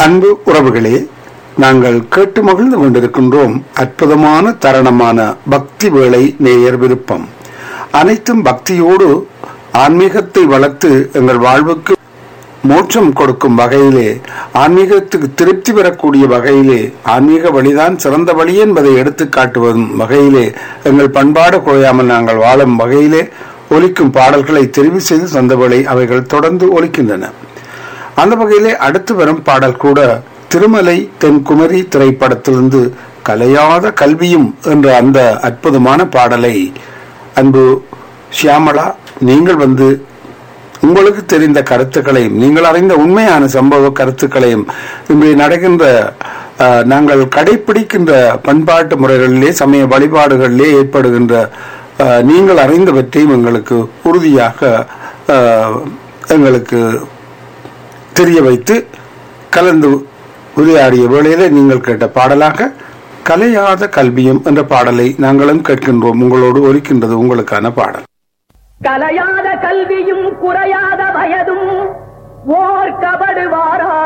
அன்பு உறவுகளே நாங்கள் கேட்டு மகிழ்ந்து கொண்டிருக்கின்றோம் அற்புதமான தருணமான பக்தி வேளை நேயர் விருப்பம் அனைத்தும் பக்தியோடு ஆன்மீகத்தை வளர்த்து எங்கள் வாழ்வுக்கு மோட்சம் கொடுக்கும் வகையிலே ஆன்மீகத்துக்கு திருப்தி பெறக்கூடிய வகையிலே ஆன்மீக வழிதான் சிறந்த வழி என்பதை எடுத்து காட்டுவதும் வகையிலே எங்கள் பண்பாடு குறையாமல் நாங்கள் வாழும் வகையிலே ஒலிக்கும் பாடல்களை தெரிவு செய்து சொந்தவழி அவைகள் தொடர்ந்து ஒலிக்கின்றன அந்த வகையிலே அடுத்து வரும் பாடல் கூட திருமலை தென்குமரி திரைப்படத்திலிருந்து கலையாத கல்வியும் என்ற அந்த அற்புதமான பாடலை அன்பு ஷியாமளா நீங்கள் வந்து உங்களுக்கு தெரிந்த கருத்துக்களையும் நீங்கள் அறிந்த உண்மையான சம்பவ கருத்துக்களையும் இன்று நடக்கின்ற அஹ், நாங்கள் கடைபிடிக்கின்ற பண்பாட்டு முறைகளிலே சமய வழிபாடுகளிலே ஏற்படுகின்ற அஹ், நீங்கள் அறிந்தவற்றையும் எங்களுக்கு உறுதியாக அஹ், எங்களுக்கு தெரிய வைத்து கலந்து உரையாடிய வேளையிலே நீங்கள் கேட்ட பாடலாக கலையாத கல்வியும் என்ற பாடலை நாங்களும் கேட்கின்றோம் உங்களோடு ஒலிக்கின்றது உங்களுக்கான பாடல் கலையாத கல்வியும் குறையாத வயதும் ஓர் கபடு வாரா